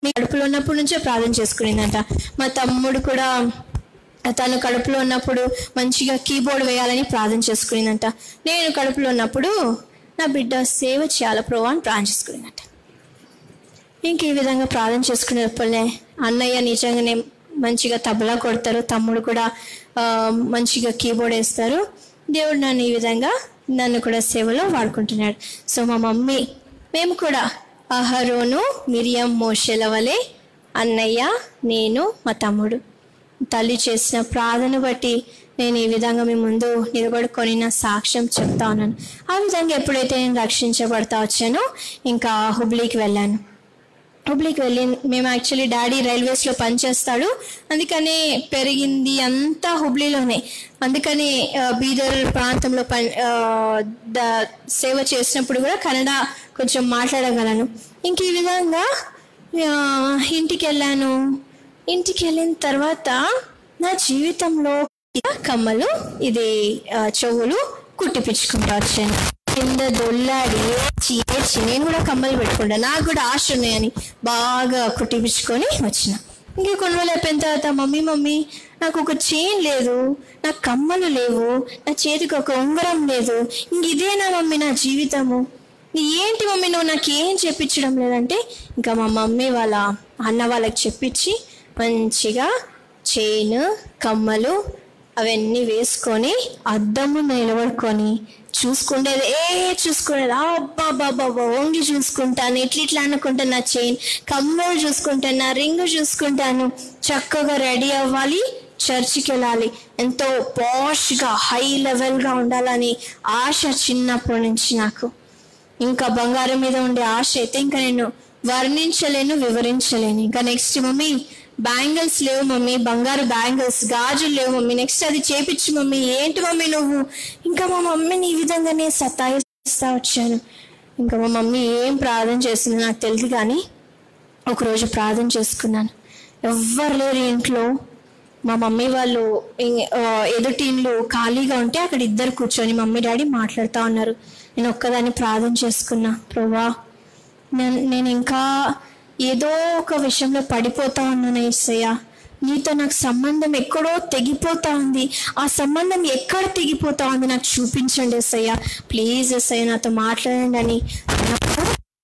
మీ కడుపులో ఉన్నప్పటి నుంచే ప్రార్థన చేసుకునేదంట మా తమ్ముడు కూడా తను కడుపులో ఉన్నప్పుడు మంచిగా కీబోర్డ్ వేయాలని ప్రార్థన చేసుకునేదంట నేను కడుపులో ఉన్నప్పుడు నా బిడ్డ సేవ చేయాల ప్రభు అని ప్రార్థన చేసుకునేదంట ఇంక ఈ విధంగా ప్రార్థన చేసుకునేటప్పుడే అన్నయ్య నిజంగానే మంచిగా తబలా కొడతారు తమ్ముడు కూడా ఆ, మంచిగా కీబోర్డ్ వేస్తారు దేవుడు నన్ను ఈ విధంగా నన్ను కూడా సేవలో వాడుకుంటున్నాడు సో మా మమ్మీ మేము కూడా అహరోను మిరియం మోషెల వలె అన్నయ్య నేను మా తమ్ముడు తల్లి చేసిన ప్రార్థన బట్టి నేను ఈ విధంగా మీ ముందు నిలబడుకొని నా సాక్ష్యం చెప్తా ఉన్నాను ఆ విధంగా ఎప్పుడైతే నేను రక్షించబడతా వచ్చానో ఇంకా హుబ్లీకి వెళ్ళాను హుబ్లీకి వెళ్ళి మేము యాక్చువల్లీ డాడీ రైల్వేస్లో పనిచేస్తాడు అందుకనే పెరిగింది అంతా హుబ్లీలోనే అందుకని ఆ, బీదర్ ప్రాంతంలో పని ఆ, ద- సేవ చేసినప్పుడు కూడా కన్నడ కొంచెం మాట్లాడగలను ఇంక ఈ విధంగా ఆ, ఇంటికి వెళ్ళాను ఇంటికి వెళ్ళిన తర్వాత నా జీవితంలో కమ్మలు ఇది ఆ, చెవులు కుట్టిపించుకుంటా వచ్చాను కింద దొల్లాడి ఏడ్చి ఏడ్చి నేను కూడా కమ్మలు పెట్టుకుంటా నాకు కూడా ఆశ ఉన్నాయని బాగా కుట్టిపించుకొని వచ్చిన ఇంకా కొన్ని రోజులు అయిపోయిన తర్వాత మమ్మీ మమ్మీ నాకు ఒక చైన్ లేదు నాకు కమ్మలు లేవు నా చేతికి ఒక ఉంగరం లేదు ఇంక ఇదేనా మమ్మీ నా జీవితము ఏంటి మమ్మీ నువ్వు నాకు ఏం చెప్పించడం లేదంటే ఇంకా మా మమ్మీ వాళ్ళ అన్న వాళ్ళకి చెప్పించి మంచిగా చైన్ కమ్మలు అవన్నీ వేసుకొని అద్దము నిలబడుకొని చూసుకునేది ఏ చూసుకునేది అబ్బా బాబా వంగి చూసుకుంటాను ఇట్లా ఇట్లా అనుకుంటా నా చైన్ కమ్మలు చూసుకుంటాను నా రింగ్ చూసుకుంటాను చక్కగా రెడీ అవ్వాలి చర్చికి వెళ్ళాలి ఎంతో పాష్గా హై లెవెల్గా ఉండాలని ఆశ చిన్నప్పటి నుంచి నాకు ఇంకా బంగారం మీద ఉండే ఆశ అయితే ఇంకా నేను వర్ణించలేను వివరించలేను ఇంకా నెక్స్ట్ మమ్మీ బ్యాంగిల్స్ లేవు మమ్మీ బంగారు బ్యాంగిల్స్ గాజులు లేవు మమ్మీ నెక్స్ట్ అది చేపించు మమ్మీ ఏంటి మమ్మీ నువ్వు ఇంకా మా మమ్మీని ఈ విధంగానే సతాయిస్తా వచ్చాను ఇంకా మా మమ్మీ ఏం ప్రార్థన చేసిందో నాకు తెలియదు కానీ ఒకరోజు ప్రార్థన చేసుకున్నాను ఎవ్వరు లేరు ఇంట్లో మా మమ్మీ వాళ్ళు ఇ- ఆ, ఎదుటి ఇండ్లు ఖాళీగా ఉంటే అక్కడ ఇద్దరు కూర్చొని మమ్మీ డాడీ మాట్లాడుతూ ఉన్నారు నేను ఒక్కదాన్ని ప్రార్థన చేసుకున్నా ప్రభా నేను నేను ఇంకా ఏదో ఒక విషయంలో పడిపోతా ఉన్నాను ఏసయ్య నీతో నాకు సంబంధం ఎక్కడో తెగిపోతా ఉంది ఆ సంబంధం ఎక్కడ తెగిపోతా ఉంది నాకు చూపించండి ఎస్సయ్య ప్లీజ్ ఎస్సయ్య నాతో మాట్లాడండి అని అన్నప్పుడు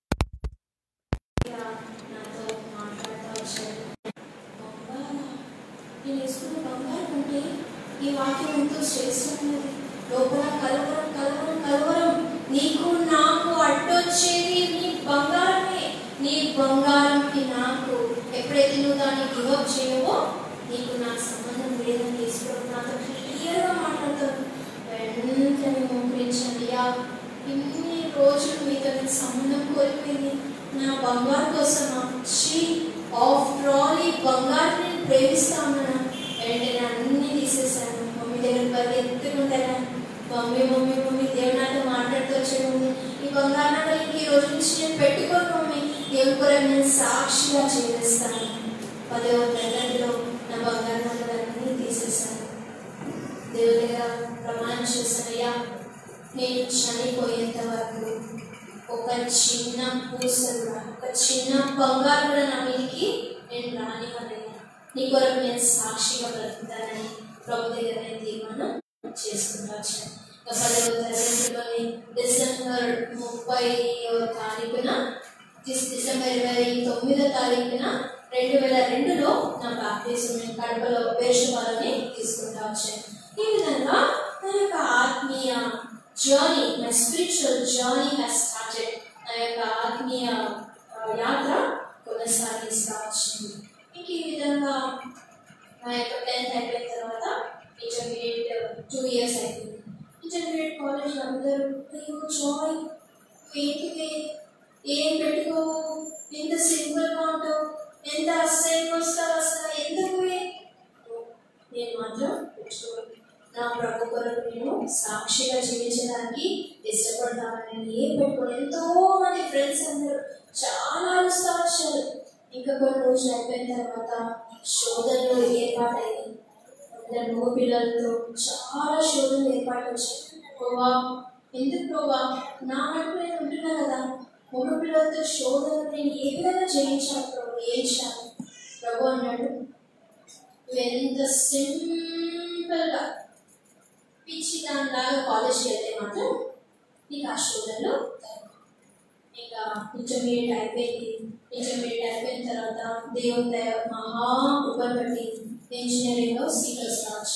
నేను వేసుకున్న బంగారం అంటే ఈ వాక్యం ఎంతో శ్రేష్టమైనది లోపల కలవరం కలవరం కలవరం నీకు నాకు అడ్డొచ్చేది నీ బంగారమే నీ బంగారంకి నాకు ఎప్పుడైతే నువ్వు దాన్ని గివప్ చేయవో నీకు నాకు సంబంధం లేదని తీసుకోవడం నాతో క్లియర్గా మాట్లాడతాను వెంటనే మోకరించండి యా ఇన్ని రోజులు మీతో నేను సంబంధం కోల్పోయింది నా బంగారు కోసమా షీ ఆఫ్టర్ ఆల్ ఈ బంగారు నేను ప్రేమిస్తా ఉన్నాను వెంటనే అన్ని తీసేసాను మమ్మీ దగ్గర పరిగెత్తుకుంటాను మమ్మీ మమ్మీ మమ్మీ దేవుడు నాతో మాట్లాడుతూ వచ్చాడు మమ్మీ ఈ బంగారు నగలు ఇంక ఈ రోజు నుంచి నేను పెట్టుకోను మమ్మీ దేవుడు కూడా నేను సాక్షిగా చేస్తాను పదవ తరగతిలో నా బంగారు నగలన్నీ తీసేసాను దేవుడి దగ్గర ప్రమాణం చేశానయ్యా నేను చనిపోయేంత వరకు ఒక చిన్న పూస కూడా ఒక చిన్న బంగారు కూడా నా మీదకి నేను రానివ్వలేదు నీ కొరకు నేను సాక్షిగా బ్రతుకుతానని ప్రభు దగ్గర నేను తీర్మానం చేసుకుంటా వచ్చాను ఇంకా పదవ తరగతిలోని డిసెంబర్ ముప్పై తారీఖున డిస్- డిసెంబర్ ఇరవై తొమ్మిదో తారీఖున రెండు వేల రెండులో నా బాప్తీసం నేను కడపలో పేరుషపాలని తీసుకుంటా వచ్చాను ఈ విధంగా నా యొక్క ఆత్మీయ journey my spiritual journey has started నా యొక్క ఆత్మీయ ఆ, యాత్ర కొనసాగిస్తా వచ్చింది ఇంక ఈ విధంగా నా యొక్క టెన్త్ అయిపోయిన తర్వాత ఇంటర్మీడియట్ టూ ఇయర్స్ అయిపోయింది ఇంటర్మీడియట్ కాలేజ్ అందరూ అయ్యో జాయ్ ఏంటిది ఏం పెట్టుకోవు ఎంత సింపుల్గా ఉంటావు ఎంత అసహ్యంగా వస్తావు అసలు ఎందుకు ఏ- నేను మాత్రం పెట్టుకోను నా ప్రభు కొరకు నేను సాక్షిగా జీవించడానికి ఇష్టపడతానని నేను ఏం పెట్టుకోను ఎంతో మంది ఫ్రెండ్స్ అందరూ చాలా అరుస్తా వచ్చారు ఇంకా కొన్ని రోజులు అయిపోయిన తర్వాత శోధనలు ఏర్పాటయ్యాయి అందరు మగ పిల్లలతో చాలా శోధనలు ఏర్పాటు వచ్చాయి ప్రభా ఎందుకు ప్రభా నా మటుకు నేను ఉంటున్నా కదా మగ పిల్లలతో శోధనలు నేను ఏ విధంగా జయించాలి ప్రభా ఏం చేయాలి ప్రభు అన్నాడు నువ్వు ఎంత సింపుల్గా పిచ్చి దానిలాగా కాలేజ్కి వెళ్తే మాత్రం నీకు ఆ శోధనలో ఇంకా ఇంటర్మీడియట్ అయిపోయింది ఇంటర్మీడియట్ అయిపోయిన తర్వాత దేవుని దయ మహా కృపను బట్టి ఇంజనీరింగ్లో సీట్ వస్తావచ్చు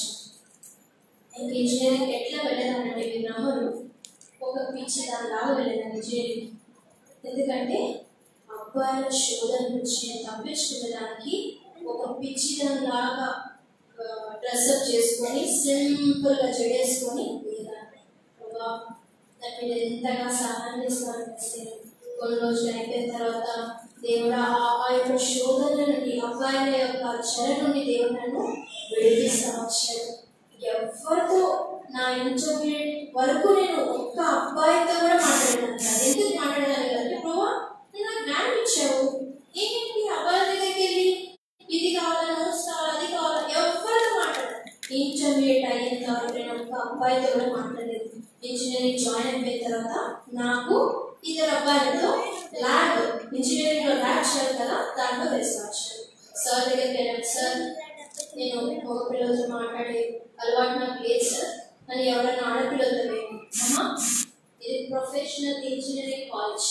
ఇంకా ఇంజనీరింగ్ ఎట్లా వెళ్ళాలంటే మీరు నమ్మరు ఒక పిచ్చి దానిలాగా వెళ్ళాను ఇంజనీరింగ్ ఎందుకంటే అబ్బాయిల శోధన నుంచి నేను తప్పించుకునేదానికి ఒక పిచ్చి దానిలాగా డ్రెస్అప్ చేసుకొని సింపుల్గా చెడేసుకొని పోయేదాన్ని ప్రభా, నాకు మీరు ఎంతగా సహాయం చేస్తారంటే కొన్ని రోజులు అయిపోయిన తర్వాత దేవుడు ఆ ఆ యొక్క శోధన నుండి అబ్బాయిల యొక్క చెర నుండి దేవుడు నన్ను విడిపిస్తా వచ్చాడు ఎవరితో నా ఇంటర్మీడియట్ వరకు నేను ఒక్క అబ్బాయితో కూడా మాట్లాడతాను కాదు ఎందుకు మాట్లాడాలి అంటే ప్రభా నువ్వు నాకు జ్ఞానం ఇచ్చావు ఏంటి అబ్బాయిల దగ్గరికి వెళ్ళి ఇది కావాలా నోట్స్ కావాలా అది కావాలా ఎవరితో మాట్లాడాలి ఇంటర్మీడియట్ అయిన తర్వాత నేను ఒక్క అబ్బాయితో కూడా మాట్లాడలేదు ఇంజనీరింగ్ జాయిన్ అయిపోయిన తర్వాత నాకు ఇద్దరు అబ్బాయిలతో ల్యాబ్ ఇంజనీరింగ్ లో ల్యాబ్ చేయాలి కదా దాంట్లో వేసుకోవచ్చు సార్ దగ్గరికి వెళ్ళాను సార్ నేను మగ పిల్లలతో మాట్లాడే అలవాటు నాకు లేదు సార్ అని ఎవరైనా ఆడపిల్లలతో వేయండి అమ్మా ఇది ప్రొఫెషనల్ ఇంజనీరింగ్ కాలేజ్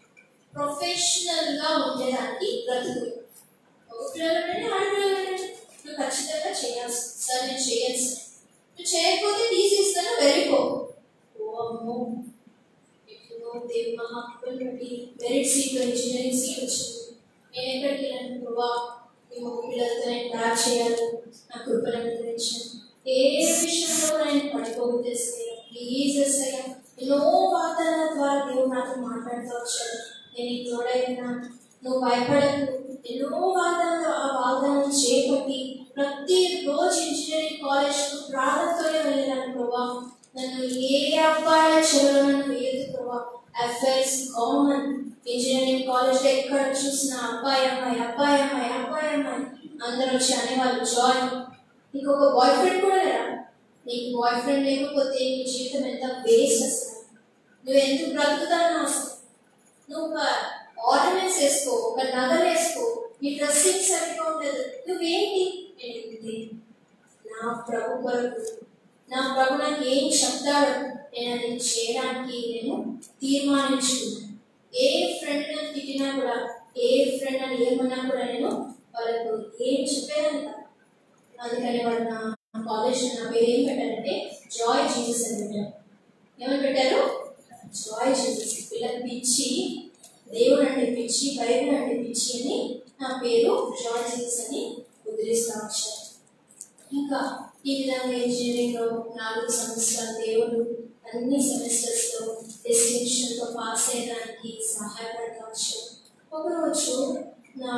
ప్రొఫెషనల్ గా ఉండేదానికి బ్రతుకు మగ పిల్లలు ఆడపిల్లలు నువ్వు ఖచ్చితంగా చేయాల్సి సార్ నేను చేయను సార్ నువ్వు చేయకపోతే తీసేస్తాను వెళ్ళిపో ఓ అమ్మో ఎప్పుడో దేవ్ మహాత్ములు బట్టి మెరిట్ సీట్ ఇంజనీరింగ్ సీట్ వచ్చింది నేను ఎక్కడికి వెళ్ళాను ప్రభా ఈ మగ పిల్లలతో నేను డ్రాప్ చేయాలి నా కృపను అనుగ్రహించాను ఏ విషయంలో నేను పడిపోతే ప్లీజ్ అయ్యా ఎన్నో వాగ్దానాల ద్వారా దేవుడు నాతో మాట్లాడుతూ వచ్చాడు నేను నీకు తోడైనా నువ్వు భయపడకు ఎన్నో వాగ్దానాలు ఆ వాగ్దానం చేపట్టి ప్రతి రోజు ఇంజనీరింగ్ కాలేజ్ ప్రారంభంతోనే వెళ్ళాను ప్రభా నన్ను ఏ అబ్బాయిల చెరువులో నన్ను వేయదు ప్రభా అఫైర్స్ కామన్ ఇంజనీరింగ్ కాలేజ్ ఎక్కడ చూసినా అబ్బాయి అమ్మాయి అబ్బాయి అమ్మాయి అబ్బాయి అమ్మాయి అందరూ వచ్చి అనేవాళ్ళు జాయ్ నీకు ఒక బాయ్ ఫ్రెండ్ కూడా లేరా నీకు బాయ్ ఫ్రెండ్ లేకపోతే నీ జీవితం ఎంత వేస్ట్ అసలు నువ్వు ఎందుకు బ్రతుకుతానో అసలు నువ్వు ఒక ఆర్నమెంట్స్ వేసుకో ఒక నగలు వేసుకో నీ డ్రెస్సింగ్ సరిగ్గా ఉండదు నువ్వేంటి నేను ఇది నా ప్రభు కొరకు నా ప్రభు నాకు ఏం చెప్తాడు నేను అది చేయడానికి నేను తీర్మానించుకున్నాను ఏ ఫ్రెండ్ నన్ను తిట్టినా కూడా ఏ ఫ్రెండ్ అని ఏమన్నా కూడా నేను వాళ్ళకు ఏం చెప్పేదాన్ని కాదు. అందుకని వాళ్ళు నా కాలేజ్ నా పేరు ఏం పెట్టారంటే జాయ్ జీసస్ అని పెట్టారు ఏమని పెట్టారు జాయ్ జీసస్ పిల్లలు పిచ్చి దేవుడు అంటే పిచ్చి బైబిల్ అంటే పిచ్చి అని నా పేరు జాయ్ జీసస్ అని ముద్రిస్తా వచ్చారు ఇంకా ఈ విధంగా ఇంజనీరింగ్ లో నాలుగు సంవత్సరాలు దేవుడు అన్ని సెమిస్టర్స్ లో డిస్టింక్షన్ తో పాస్ అయ్యడానికి సహాయపడతా వచ్చాడు ఒకరోజు నా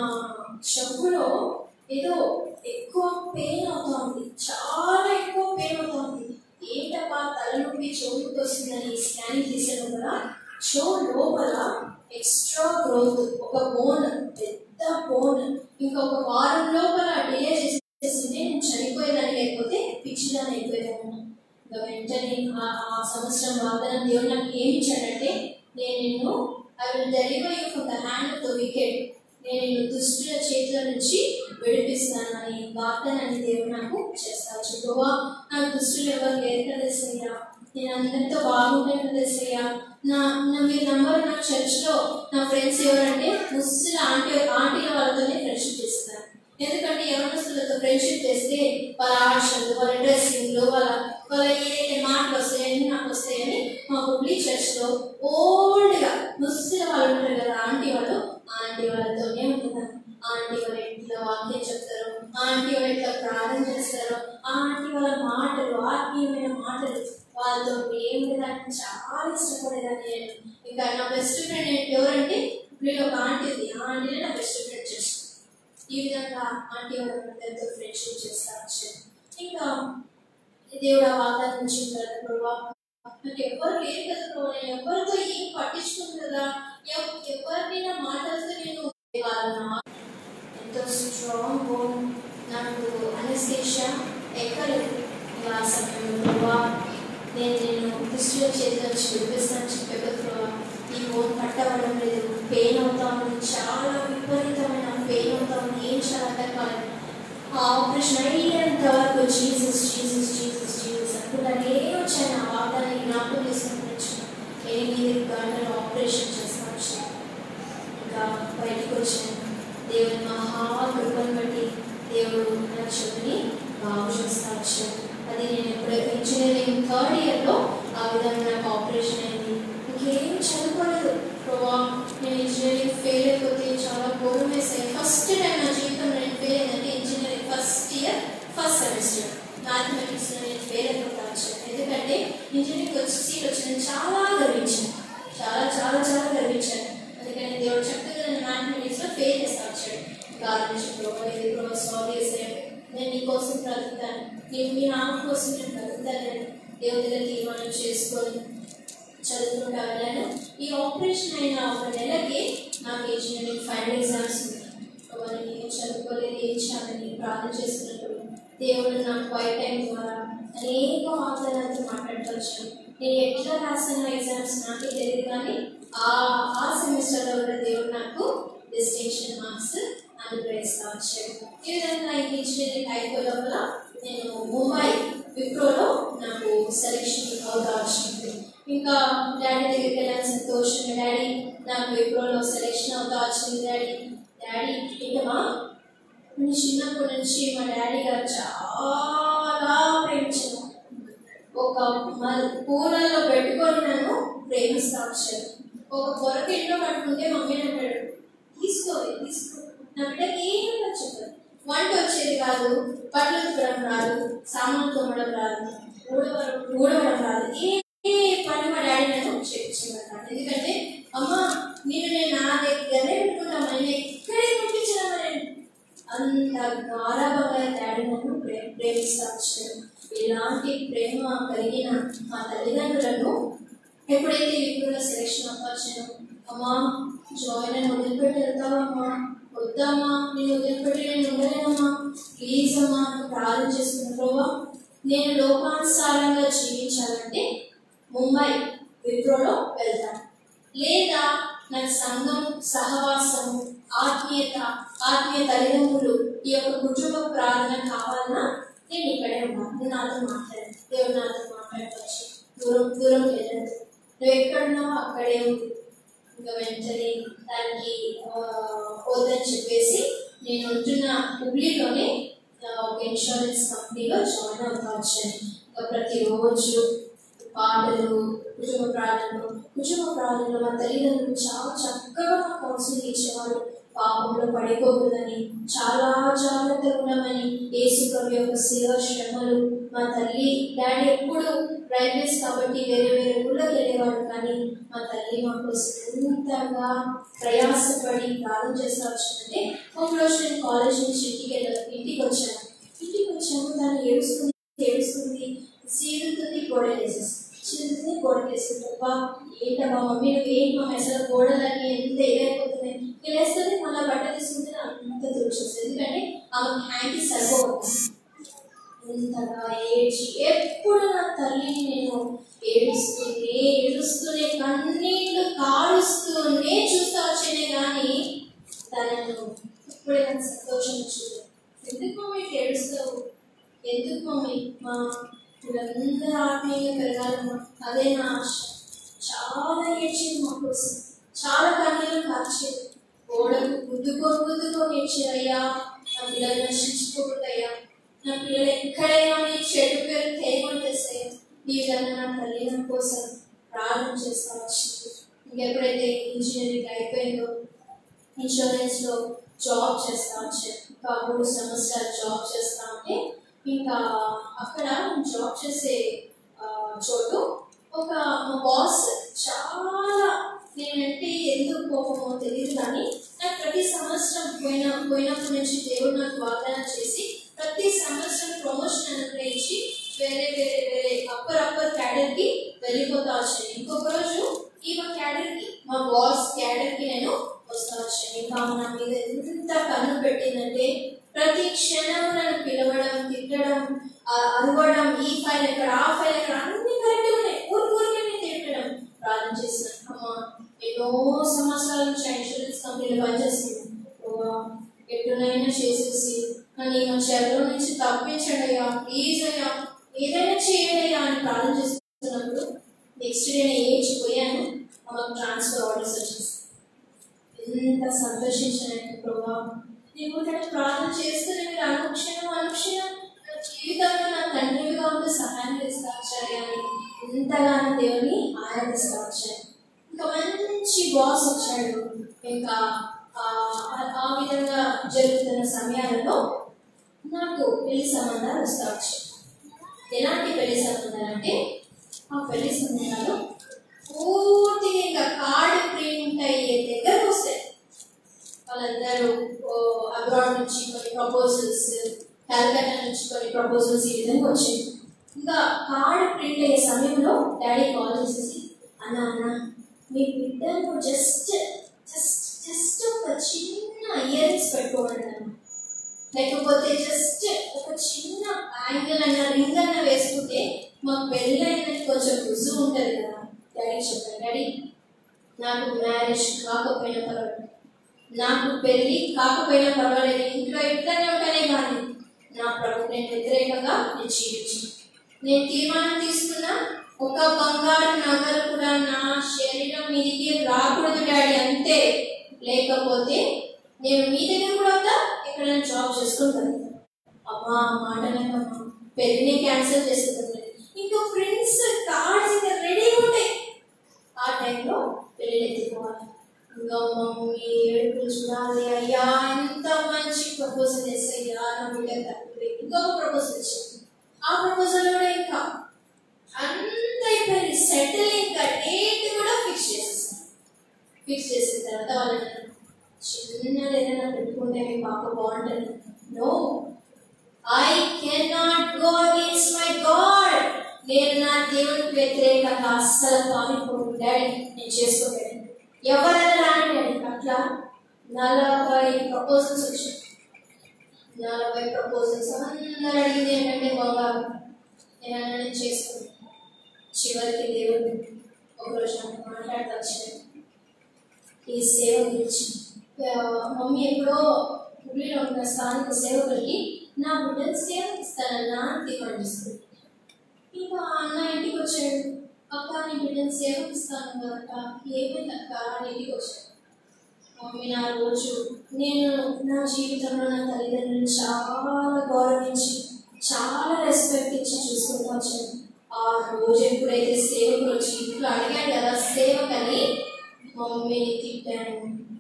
చెవులో ఏదో ఎక్కువ పెయిన్ అవుతా ఉంది చాలా ఎక్కువ పెయిన్ అవుతా ఉంది ఏంటప్పా తలనొప్పి చెవుకి వస్తుందని స్కానింగ్ తీసాను కదా చెవు లోపల ఎక్స్ట్రా గ్రోత్ ఒక బోన్ పెద్ద బోన్ ఇంకా ఒక వారం లోపల డిలే చేసేసింటే నేను చనిపోయేదాన్ని లేకపోతే పిచ్చిదాన్ని అయిపోయేదాన్ని ఇంకా వెంటనే ఆ ఆ సంవత్సరం వాగ్దానం దేవుడు నాకు ఏమి ఇచ్చాడంటే నేను నిన్ను I will deliver you from the hand of the wicked నేను నిన్ను దుష్టుల చేతుల నుంచి విడిపిస్తాను అని వాగ్దానాన్ని దేవుడు నాకు చేస్తాను చూడవా నాకు దుష్టులు ఎవరు లేరు కదా సయ్యా నేను అందరితో బాగుంటాను కదా సయ్యా నా నా మీరు నంబర్ నా చర్చ్లో నా ఫ్రెండ్స్ ఎవరంటే ముస్లిం ఆంటీ ఆంటీల వాళ్ళతోనే ఫ్రెండ్షిప్ చేస్తారు ఎందుకంటే యవనస్తులతో ఫ్రెండ్షిప్ చేస్తే వాళ్ళ ఆశలు వాళ్ళ డ్రెస్సింగ్లు వాళ్ళ వాళ్ళ ఏదైతే మాటలు వస్తాయని నాకు వస్తాయని మా పుబ్లి చర్చ్లో ఓల్డ్గా ముస్లిం వాళ్ళు ఉంటారు కదా ఆంటీ వాళ్ళు ఆ ఆంటీ వాళ్ళతోనే ఉంటున్నాను ఆంటీ వాళ్ళ ఇంట్లో వాక్యం చెప్తారు ఆంటీ వాళ్ళ ఇంట్లో ప్రార్థన చేస్తారు ఆ ఆంటీ వాళ్ళ మాటలు ఆత్మీయమైన మాటలు వాళ్ళతో ఏం లేదని చాలా ఇష్టపడేదాన్ని నేను ఇంకా నా బెస్ట్ ఫ్రెండ్ ఎవరంటే ఇప్పుడు ఒక ఆంటీ ఉంది ఆ ఆంటీనే నా బెస్ట్ ఫ్రెండ్ చేస్తాను ఈ విధంగా ఆంటీ వాళ్ళ అందరితో ఫ్రెండ్షిప్ చేస్తా వచ్చాను ఇంకా దేవుడు ఆ వాగ్దానం ఇచ్చిన కదా ప్రభా నాకు ఎవరు లేరు కదా ప్రభా నేను ఎవరితో ఏం పట్టించుకోను కదా ఎవ- ఎవరిని నా మాటలతో నేను వాళ్ళ ఎంతో స్ట్రాంగ్ బోన్ నాకు అనస్థేషియా ఎక్కలేదు ఇంకా ఆ సమయంలో ప్రభా నేను నేను దుష్టుల చేతిలో నుంచి విడిపిస్తాను చెప్పే ప్రభా ఈ బోన్ పట్టవడం లేదు పెయిన్ అవుతా ఉంది చాలా విపరీతమైన పెయిన్ అవుతాం ఏం చేయాలి అర్థం కాలేదు ఆ ఆపరేషన్ అయ్యేంత వరకు జీసస్ జీసస్ జీసస్ జీసస్ అనుకుంటానే వచ్చాను ఆ వాగ్దాన్ని జ్ఞాపకం చేసుకుని వచ్చాను ఎనిమిది గంటలు ఆపరేషన్ చేస్తాను వచ్చాను ఇంకా బయటకు వచ్చాను దేవుని మహాకృపను బట్టి దేవుడు నా చెవిని బాగు చేస్తా వచ్చాడు అది నేను ఎప్పుడు ఇంజనీరింగ్ థర్డ్ ఇయర్లో ఆ విధంగా నాకు ఆపరేషన్ అయింది ఇంకేం చదువుకోలేదు ప్రభా నేను ఇంజనీరింగ్ ఫెయిల్ అయిపోతే చాలా ఘోరం వేసాయి ఫస్ట్ టైం నా జీవితంలో నేను ఫెయిల్ అయిందంటే engineering first year first semester మ్యాథమెటిక్స్లో నేను ఫెయిల్ అయిపోతా వచ్చాను ఎందుకంటే ఇంజనీరింగ్ వచ్చి సీట్ వచ్చి నేను చాలా గర్వించాను చాలా చాలా చాలా గర్వించాను అందుకని దేవుడు చెప్తే నేను మ్యాథమెటిక్స్లో ఫెయిల్ చేస్తా వచ్చాడు గార్మెంట్స్లో ఇది కూడా సాల్వ్ చేసాడు నేను నీ కోసం బ్రతుకుతాను నేను మీ నాన్న కోసం నేను బ్రతుకుతానని దేవుడి దగ్గర తీర్మానం చేసుకొని చదువుకుంటా వెళ్ళాను ఈ ఆపరేషన్ అయిన ఒక నెలకి నాకు ఇంజనీరింగ్ ఫైనల్ ఎగ్జామ్స్ ఉన్నాయి మరి నేను చదువుకోలేదు ఏం చేయాలని ప్రార్థన చేస్తున్నప్పుడు దేవుడు నాకు వైట్ టైం ద్వారా అనేక వాగ్దానాలతో మాట్లాడుతూ వచ్చాను నేను ఎట్లా రాసిన ఎగ్జామ్స్ నాకే తెలియదు కానీ ఆ ఆ సెమిస్టర్లో కూడా దేవుడు నాకు డిస్టింక్షన్ మార్క్స్ అనుగ్రహిస్తూ వచ్చాడు ఈ విధంగా ఈ ఇంజనీరింగ్ అయిపోయే లోపల నేను ముంబై విప్రోలో నాకు సెలెక్షన్ అవుతా వచ్చింది ఇంకా డాడీ దగ్గరికి వెళ్ళాను సంతోషంగా డాడీ నాకు విప్రోలో సెలెక్షన్ అవుతా వచ్చింది డాడీ డాడీ ఇటమా నేను చిన్నప్పటి నుంచి మా డాడీ గారు చాలా ప్రేమించాను ఒక మ- కూరల్లో పెట్టుకొని నన్ను ప్రేమిస్తా వచ్చారు ఒక పొరకు ఇంట్లో పట్టుకుంటే మమ్మీ అంటాడు తీసుకో తీసుకో నా బిడ్డకి ఏం వచ్చేది వంట వచ్చేది కాదు బట్టలు ఉతకడం రాదు సామాన్లు తోమడం రాదు ఊడవడం ఊడవడం రాదు ఏ ఏ పని మా డాడీ నన్ను చేయించేవాడు ఎందుకంటే అమ్మ నేను నేను నా దగ్గరే పెట్టుకుంటాను నేను ఎక్కడే పంపించాను నేను అంత గారభంగా డాడీ నన్ను ప్రే ప్రేమిస్తా వచ్చారు ఇలాంటి ప్రేమ కలిగిన మా తల్లిదండ్రులను ఎప్పుడైతే విపుల సెలెక్షన్ అవ్వచ్చాను అమ్మా జాయిన్ అని వదిలిపెట్టి వెళ్తావమ్మా వద్దామా నేను వదిలిపెట్టి నేను ఉండలేనమ్మా ప్లీజ్ అమ్మా అని ప్రార్థన చేసుకున్న నేను లోకానుసారంగా జీవించాలంటే ముంబై విప్రోలో వెళ్తాను లేదా నాకు సంఘం సహవాసము ఆత్మీయత ఆత్మీయ తల్లిదండ్రులు ఈ యొక్క కుటుంబ ప్రార్థన కావాలన్నా నేను ఇక్కడే ఉన్నాను నువ్వు నాతో మాట్లాడు దేవుడు నాతో మాట్లాడవచ్చు దూరం దూరం వెళ్ళదు నువ్వు ఎక్కడున్నావో అక్కడే ఉంది ఇంకా వెంటనే దానికి ఆ, వద్దని చెప్పేసి నేను ఉంటున్న హుబ్లీలోనే ఆ, ఒక ఇన్సూరెన్స్ కంపెనీలో జాయిన్ అవుతా వచ్చాను ఇంకా ప్రతిరోజు పాటలు కుటుంబ ప్రార్థనలు కుటుంబ ప్రార్థనలు మా తల్లిదండ్రులు చాలా చక్కగా మాకు కౌన్సిలింగ్ ఇచ్చేవారు పాపంలో పడిపోకూడదని చాలా జాగ్రత్తగా ఉండమని యేసు ప్రభు యొక్క సేవ శ్రమలు మా తల్లి డాడీ ఎప్పుడు రైల్వేస్ కాబట్టి వేరే వేరే ఊళ్ళకి వెళ్ళేవాడు కానీ మా తల్లి మా కోసం ఎంతగా ప్రయాసపడి ప్రార్థన చేస్తా వచ్చిందంటే ఒక రోజు నేను కాలేజ్ నుంచి ఇంటికి వెళ్ళ ఇంటికి వచ్చాను ఇంటికి వచ్చాము దాన్ని ఏడుస్తుంది ఏడుస్తుంది చీరుతుంది గోడలేసేస్తుంది చీరుతుంది గోడలేస్తుంది తప్ప ఏంటమ్మా మమ్మీ నువ్వు ఏంటి మా అసలు గోడలన్నీ ఎంత ఇదైపోతున్నాయి లేస్తుంది మళ్ళీ బట్ట తీసుకుంటే అంత తుడిచేస్తుంది ఎందుకంటే ఆమె హ్యాండ్కి సరిపోతుంది ఇంతగా ఏడ్చి ఎప్పుడు నా తల్లిని నేను ఏడుస్తూనే ఏడుస్తూనే కన్నీళ్లు కారుస్తూనే చూస్తా వచ్చేనే కానీ తనను ఇప్పుడే నాకు సంతోషం వచ్చింది ఎందుకు మమ్మీ ఇట్లా ఏడుస్తావు ఎందుకు మమ్మీ మా వీళ్ళందరూ ఆత్మీయంగా పెరగాలమ్మా అదే నా ఆశ చాలా ఏడ్చింది మా కోసం చాలా కన్నీళ్ళు కార్చేది గోడకు గుద్దుకొని గుద్దుకొని ఏడ్చేదయ్యా నా పిల్లలు నశించుకోకూడదయ్యా నా పిల్లలు ఎక్కడైనా నీ చెడు పేరు తేగొట్టేస్తాయి ఈ విధంగా నా తల్లి నా కోసం ప్రార్థన చేస్తా వచ్చింది ఇంకెప్పుడైతే ఇంజనీరింగ్ అయిపోయిందో ఇన్సూరెన్స్ లో జాబ్ చేస్తా వచ్చాను ఇంకా మూడు సంవత్సరాలు జాబ్ చేస్తా ఉంటే ఇంకా అక్కడ జాబ్ చేసే ఆ, చోటు ఒక మా బాస్ చాలా నేనంటే ఎందుకు కోపమో తెలియదు కానీ నాకు ప్రతి సంవత్సరం పోయిన పోయినప్పటి నుంచి దేవుడు నాకు వాగ్దానం చేసి ప్రతి సంవత్సరం ప్రమోషన్ అనుగ్రహించి వేరే వేరే వేరే అప్పర్ అప్పర్ క్యాడర్ కి వెళ్ళిపోతా వచ్చాను ఇంకొక రోజు ఈ మా క్యాడర్ కి మా బాస్ క్యాడర్ కి నేను వస్తా వచ్చాను ఇంకా ఆమె నా మీద ఎంత కన్ను పెట్టిందంటే ప్రతి క్షణం నన్ను పిలవడం తిట్టడం ఆ, అరవడం ఈ ఫైల్ ఎక్కడ ఆ ఫైల్ ఎక్కడ అన్ని కరెక్ట్ ఉన్నాయి ఊరు ఊరికే నేను తిట్టడం ప్రార్థన చేసిన అమ్మ ఎన్నో సంవత్సరాల నుంచి ఆ ఇన్సూరెన్స్ కంపెనీలో పనిచేస్తుంది ఓ, ఏమైనా చేసేసి నన్ను మా చెరలో నుంచి తప్పించండి అయ్యా ప్లీజ్ అయ్యా ఏదైనా చేయండి అయ్యా అని ప్రార్థన చేస్తున్నప్పుడు నెక్స్ట్ డే నేను ఏడ్చిపోయాను మాకు ట్రాన్స్ఫర్ ఆర్డర్స్ వచ్చేసి ఎంత సంతోషించానంటే ప్రభా నీవు నేను ప్రార్థన చేస్తూనే మీరు అనుక్షణం అనుక్షణం నా జీవితంలో నా తండ్రిగా ఉంటూ సహాయం చేస్తా వచ్చారు అని ఎంతగానో దేవుని ఆరాధిస్తా వచ్చాను ఇంకా మంచి బాస్ వచ్చాడు ఇంకా ఆ ఆ- ఆ విధంగా జరుగుతున్న సమయాలలో నాకు పెళ్లి సంబంధాలు వస్తా వచ్చాయి ఎలాంటి పెళ్లి సంబంధాలు అంటే ఆ పెళ్లి సంబంధాలు పూర్తిగా ఇంకా కార్డు ప్రింట్ అయ్యే దగ్గరకు వస్తాయి వాళ్ళందరూ అబ్రాడ్ నుంచి కొన్ని ప్రపోజల్స్ కలకత్తా నుంచి కొన్ని ప్రపోజల్స్ ఈ విధంగా వచ్చాయి ఇంకా కార్డు ప్రింట్ అయ్యే సమయంలో డాడీ కాల్ చేసేసి అన్న అన్న మీ బిడ్డను జస్ట్ జస్ట్ జస్ట్ ఒక చిన్న ఇయర్ రింగ్స్ పెట్టుకోమన్నాను లేకపోతే జస్ట్ ఒక చిన్న యాంగిల్ అన్న రింగ్ అన్న వేసుకుంటే మాకు పెళ్ళి అయినట్టు కొంచెం రుజువు ఉంటుంది కదా డాడీ చెప్పాను డాడీ నాకు మ్యారేజ్ కాకపోయినా పర్వాలేదు నాకు పెళ్లి కాకపోయినా పర్వాలేదు ఇంట్లో ఇట్లనే ఉంటానే కానీ నా ప్రభు నేను వ్యతిరేకంగా నేను జీవించు నేను తీర్మానం తీసుకున్నా ఒక బంగారు నగలు కూడా నా శరీరం మీదికి రాకూడదు డాడీ అంతే లేకపోతే నేను మీ దగ్గర కూడా వద్దా ఎక్కడైనా జాబ్ చేసుకుంటాను అమ్మా ఆ మాట లేకమ్మా పెళ్ళిని క్యాన్సిల్ చేసేది ఇంకా ఫ్రెండ్స్ కార్డ్స్ ఇంకా రెడీగా ఉంటాయి ఆ టైంలో పెళ్ళి ఎత్తుకోవాలి ఇంకా మమ్మీ ఏడుపులు చూడాలి అయ్యా ఎంత మంచి ప్రపోజల్ చేస్తాయ్యా నా బిడ్డ తప్పిపోయి ఇంకొక ప్రపోజల్ వచ్చింది ఆ ప్రపోజల్ కూడా ఇంకా అంత అయిపోయింది సెటిల్ ఇంకా డేట్ కూడా ఫిక్స్ చేసేసాను ఫిక్స్ చేసిన తర్వాత వాళ్ళని చిన్నది ఏదైనా పెట్టుకుంటే మీ పాప బాగుంటుంది no I can not go against my God నేను నా దేవునికి వ్యతిరేకంగా అస్సలు పానిపోను డాడీ నేను చేసుకోలేను ఎవరైనా రాని డాడీ అట్లా నలభై ప్రపోజల్స్ వచ్చాయి నలభై ప్రపోజల్స్ అందరూ అడిగింది ఏంటంటే బంగారు నేను అన్నీ చేసుకున్నాను చివరికి దేవుడు ఒకరోజు నాకు మాట్లాడుతూ వచ్చాడు ఈ సేవ గురించి ఆ, మమ్మీ ఎప్పుడో ఊళ్ళో ఉన్న స్థానిక సేవకులకి నా బిడ్డలు సేవ ఇస్తానన్నా తీర్మానిస్తుంది ఇంకా అన్న ఇంటికి వచ్చాడు అక్క నీ బిడ్డను సేవ ఇస్తాను కదా ఏమైంది అక్క అని ఇంటికి వచ్చాడు మమ్మీ నా రోజు నేను నా జీవితంలో నా తల్లిదండ్రులను చాలా గౌరవించి చాలా రెస్పెక్ట్ ఇచ్చి చూసుకుంటూ వచ్చాను ఆ రోజు ఎప్పుడైతే సేవకులు వచ్చి ఇంట్లో అడిగాడు కదా సేవకని మమ్మీని తిట్టాను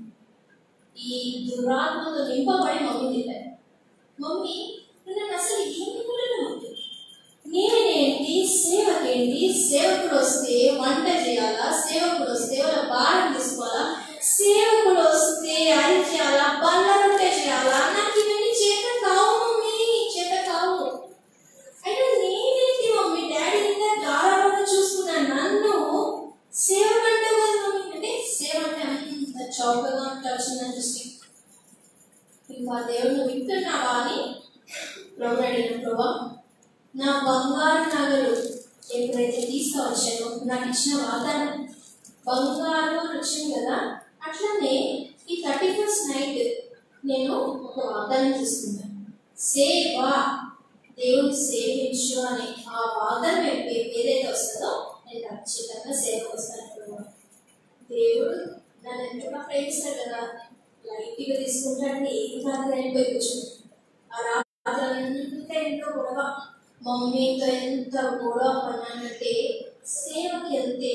ఈ దురాత్మతో నింపబడి మమ్మీ తిట్టాను మమ్మీ నువ్వు నన్ను అసలు ఏమి కూడా నమ్మదు నేనేంటి సేవకేంటి సేవకుడు వస్తే వంట చేయాలా సేవకుడు వస్తే వాళ్ళ భారం తీసుకోవాలా సేవకుడు వస్తే అది చేయాలా బల్ల రొట్టె చేయాలా నాకు ఇవన్నీ చేత కావు మమ్మీ చేత కావు అయితే నేనేంటి మమ్మీ డాడీ ఇంకా గారాబంగా చూసుకున్న నన్ను సేవ అంటే కదా మమ్మీ అంటే సేవ అంటే అంత చౌకగా అంటే వచ్చిందని దృష్టి ఇంకా దేవుడు వింటున్నావా అని ప్రభు అడిగిన ప్రభా నా బంగారు నగలు ఎప్పుడైతే తీసుకువచ్చానో నాకు ఇచ్చిన వాగ్దానం బంగారు అని వచ్చింది కదా అట్లనే ఈ థర్టీ ఫస్ట్ నైట్ నేను ఒక వాగ్దానం తీసుకున్నాను సేవ దేవుని సేవించు అని ఆ వాగ్దానం ఏ- ఏదైతే వస్తుందో నేను ఖచ్చితంగా సేవకు వస్తాను ప్రభు దేవుడు నన్ను ఎంతగా ప్రేమిస్తాడు కదా లైట్గా తీసుకుంటాడని ఏం కాదు అయిపోయి కూర్చుంది ఆ రాత్రి అంతా ఎంతో గొడవ మమ్మీతో ఎంత గొడవ పడినానంటే సేవకి వెళ్తే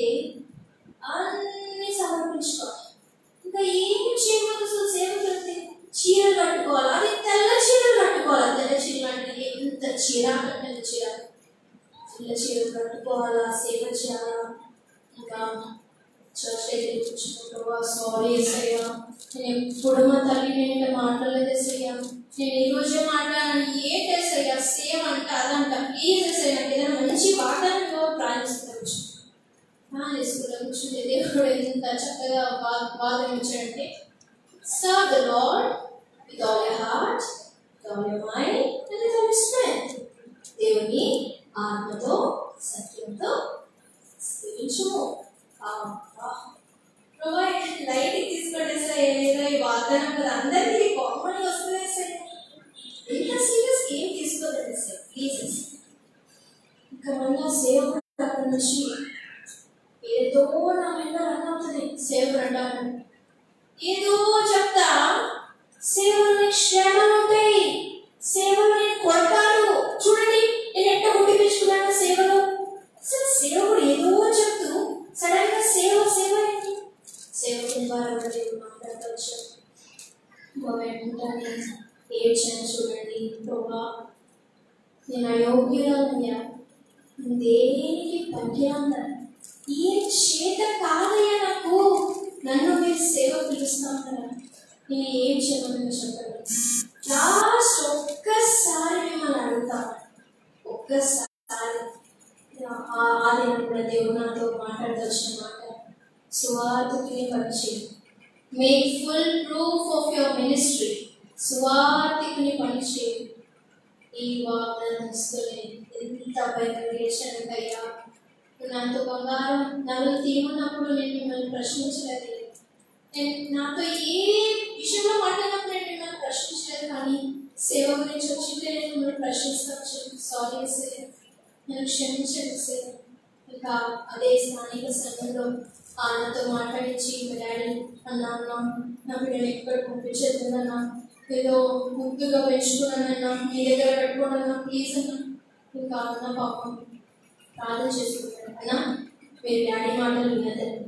అన్ని సమర్పించుకోవాలి ఇంకా ఏం చేయకూడదు అసలు సేవకి వెళ్తే చీరలు కట్టుకోవాలి అది తెల్ల చీరలు కట్టుకోవాలి తెల్ల చీరలు అంటే ఎంత చీర అంటే చీర తెల్ల చీరలు కట్టుకోవాలా సేవ చేయాలా ఇంకా చర్చ్ దగ్గర కూర్చున్నప్పుడు సారీ ఏసయ్యా నేను ఎప్పుడు మా తల్లి నేను ఇలా మాట్లాడలేదు ఏసయ్యా నేను ఈ రోజే మాట్లాడాను ఏంటి ఏసయ్యా సేమ్ అంట అదంట ప్లీజ్ ఏసయ్యా నాకు ఏదైనా మంచి వాతావరణంలో ప్రాణిస్తున్నా కూర్చుని ప్రాణిస్తున్నా కూర్చుంటే దేవుడు ఎంత చక్కగా బా- బాధ ఇచ్చాడంటే serve the Lord with all your heart with all your mind and with all your strength దేవుని ఆత్మతో సత్యంతో సేవించుము లైట్ తీసుకొట్టేసా ఏదో ఈ వాగ్దానం కదా అందరికీ కామన్ వస్తుంది సేవకుడు అంటాడు ఏదో చెప్తా సేవలో శ్రమలు ఉంటాయి సేవలో నేను కొడతాను చూడండి నేను ఎట్ట ముట్టి పెంచుకున్నాను సేవలో అసలు సేవకుడు ఏదో చెప్తూ సడన్ గా సేవ సేవ ఏంటి సేవకుని ద్వారా కూడా దేవుడు మాట్లాడుతూ వచ్చాడు వెంటనే ఏడ్చాను చూడండి ప్రభా నేను అయోగ్యురాలయ్యా దేనికి పనికిరాంద ఈ చేత కాదయ్యా నాకు నన్ను మీరు సేవ పిలుస్తాను నేను ఏం చేయమని చెప్పండి లాస్ట్ ఒక్కసారి మిమ్మల్ని అడుగుతాను ఒక్కసారి ఆ- ఆ దినం కూడా దేవుడు నాతో మాట్లాడుతూ వచ్చిన మాట సువార్తకి పరిచయం make full proof of your ministry సువార్తికుని పనిచేయండి ఈ వాగ్దానం ఇస్తూనే ఎంత భయకరయ్యా నాతో బంగారం నన్ను తీయమన్నప్పుడు నేను మిమ్మల్ని ప్రశ్నించలేదు నేను నాతో ఏ విషయంలో మాట్లాడినప్పుడు నేను మిమ్మల్ని ప్రశ్నించలేదు కానీ సేవ గురించి వచ్చింటే నేను మిమ్మల్ని ప్రశ్నిస్తాను సారీ సార్ నేను క్షమించండి సార్ ఇంకా అదే స్థానిక సంఘంలో ఆయనతో మాట్లాడించి మా డాడీ అన్నా అన్నా నా బిడ్డను ఎక్కడ పంపించేద్దన్నా ఏదో ముద్దుగా పెంచుకున్నానన్నా మీ దగ్గర పెట్టుకోనన్నా ప్లీజ్ అన్నా ఇంకా అన్న పాపం ప్రార్థన చేసుకుంటాడు అన్నా మీరు డాడీ మాటలు వినదండి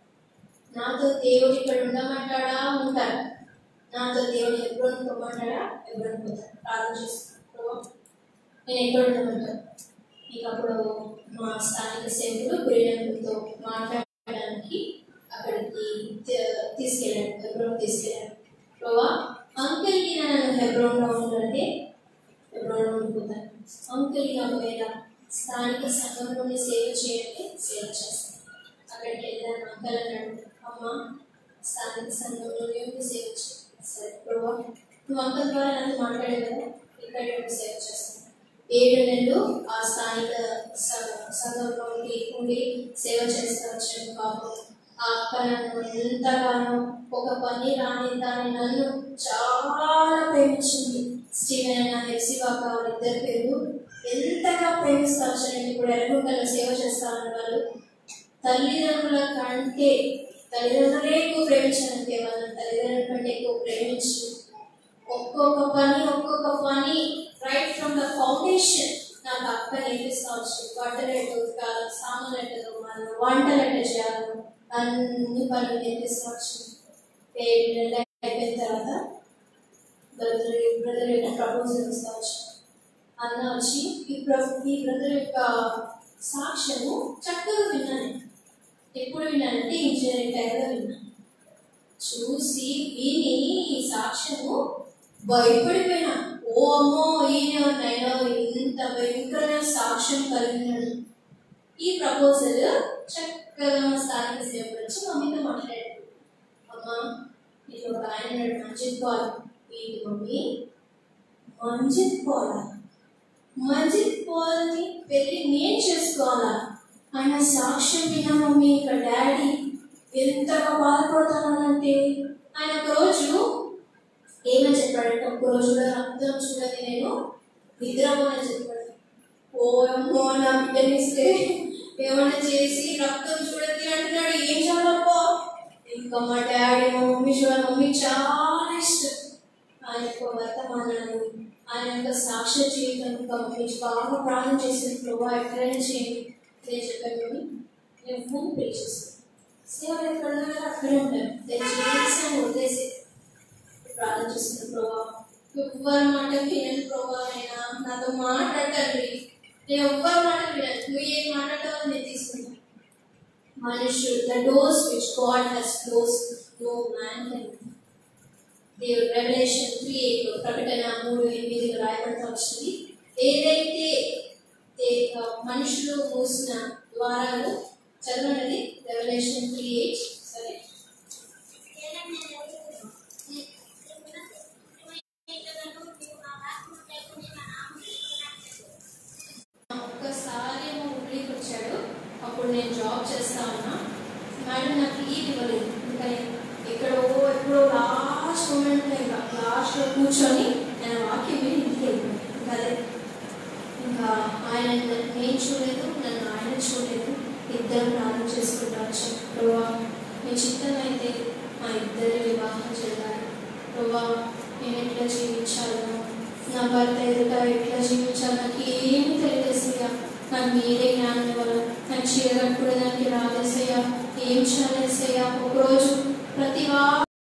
నాతో దేవుడు ఇక్కడ ఉండమంటాడా ఉంటాడు నాతో దేవుడు ఎప్పుడు పొమ్మంటాడా ఎప్పుడు పోతాడు ప్రార్థన చేసుకుంటాడు నేను ఎక్కడ ఉండమంటాను ఇక అప్పుడు మా స్థానిక సేవకుడు గురినందుతో మాట్లాడడానికి అక్కడికి తీ- తీసుకెళ్ళాడు హెబ్రోన్ తీసుకెళ్ళాడు ప్రభా అంకుల్కి నన్ను హెబ్రోన్లో ఉండాలంటే హెబ్రోన్లో ఉండిపోతాను అంకుల్కి ఒకవేళ స్థానిక సంఘంలోనే సేవ చేయండి సేవ చేస్తాను అక్కడికి వెళ్ళాను అంకల్ అన్నాడు అమ్మ స్థానిక సంఘంలోనే ఉండి సేవ చేయి సరే ప్రభా నువ్వు అంకల్ ద్వారా నాతో మాట్లాడావు కదా ఇక్కడ ఉండి సేవ చేస్తాను ఏడు నెలలు ఆ స్థానిక స- సంఘంలో ఉండి ఉండి సేవ చేస్తూ వచ్చాను పాపం ఆ అక్క నన్ను ఎంతగానో ఒక పని రాని దాన్ని నన్ను చాలా ప్రేమించింది స్టీవెన్ అయిన హెప్సి బాబా వాళ్ళిద్దరి పేరు ఎంతగా ప్రేమిస్తూ వచ్చారండి ఇప్పుడు ఎరుగుంటలో సేవ చేస్తారన్న వాళ్ళు తల్లిదండ్రుల కంటే తల్లిదండ్రులే ఎక్కువ ప్రేమించారంటే వాళ్ళని తల్లిదండ్రుల కంటే ఎక్కువ ప్రేమించి ఒక్కొక్క పని ఒక్కొక్క పని రైట్ ఫ్రమ్ ద ఫౌండేషన్ నాకు అక్క నేర్పిస్తా వచ్చు బట్టలు ఎట్ట ఉతకాలి సామాన్లు ఎట్ట తోమాలి వంటలు ఎట్ట చేయాలి అన్ని పనులు నేర్పిస్తా వచ్చు ఏడు నెలలు అయిపోయిన తర్వాత బ్రదర్ బ్రదర్ యొక్క ప్రపోజల్ ఇస్తా వచ్చు అన్న వచ్చి ఈ ప్ర ఈ బ్రదర్ యొక్క సాక్ష్యము చక్కగా విన్నాను ఎప్పుడు విన్నానంటే ఇంజనీరింగ్ టైంలో విన్నాను చూసి విని ఈ సాక్ష్యము భయపడిపోయినా ఓ అమ్మో ఈయన నైనా ఇంత భయంకరమైన సాక్ష్యం కలిగినాడు ఈ ప్రపోజల్ చక్కగా మా స్థానిక సేవకుడు వచ్చి మమ్మీతో మాట్లాడాడు అమ్మా ఇది ఒక ఆయన ఉన్నాడు, మంజిత్ పాల్ వీటి మమ్మీ మంజిత్ పాల్ మంజిత్ పాల్ని పెళ్ళి నేను చేసుకోవాలా ఆయన సాక్ష్యం విన్నా మమ్మీ ఇక డాడీ ఎంతగా బాధపడుతున్నానంటే ఆయన ఒక రోజు ఏమని చెప్పాడంటే ఒక రోజు కూడా రక్తం చూడని నేను నిద్రపోనని చెప్పాడు ఓ అమ్మో నా బిడ్డనిస్తే ఏమన్నా చేసి రక్తం చూడద్ది అంటున్నాడు ఏం చేయాలప్పో ఇంకా మా డాడీ మా మమ్మీ చూడాలి మమ్మీ చాలా ఇష్టం ఆయన యొక్క వర్తమానాలు ఆయన యొక్క సాక్ష్య జీవితం గమనించి బాగా ప్రాణం చేసిన ప్రభావ ఎక్కడైనా చేయండి నేను చెప్పాను మమ్మీ నేను ఫోన్ పే చేస్తాను సేవలు ఎక్కడ ఉన్నారో అక్కడే ఉంటాను దయచేసి అని వదిలేసి ప్రార్థన చేసిన ప్రభావ ఎవ్వరి మాట వినను ప్రభావ అయినా నాతో మాట్లాడండి నేను ఎవ్వరి మాట వినను నువ్వు ఏం మాట్లాడతావో నేను తీసుకుంటాను మనుషుడు the doors which God has close no man can దేవుడు రెవల్యూషన్ త్రీ ఎయిట్ ప్రకటన మూడు ఎనిమిదిలో రాయబడతా వచ్చింది ఏదైతే దే- ఆ, మనుషులు మూసిన ద్వారాలు చదవండి రెవల్యూషన్ త్రీ ఎయిట్ సరే ఒక్కసారి ఏమో ఊరికి వచ్చాడు అప్పుడు నేను జాబ్ చేస్తా ఉన్నా మేడం నాకు లీవ్ ఇవ్వలేదు ఇంకా ఎక్కడో ఎప్పుడో లాస్ట్ మూమెంట్ ఇంకా లాస్ట్లో కూర్చొని నేను వాక్యం విని ఇంటికి వెళ్ళిపోయాను ఇంకా అదే ఇంకా ఆయన నేను చూడలేదు నన్ను ఆయన చూడలేదు ఇద్దరు ప్రార్థన చేసుకుంటా వచ్చాను ప్రభా మీ చిత్తం అయితే మా ఇద్దరి వివాహం జరగాలి ప్రభా నేను ఎట్లా జీవించాలను నా భర్త ఎదుట ఎట్లా జీవించాలి నాకు ఏమీ తెలియదేసయ్యా నాకు మీరే జ్ఞానం ఇవ్వాలి నాకు చీర కట్టుకోవడానికి రాదేసయ్యా ఏం చేయాలేసయ్యా ఒకరోజు ప్రతి వారం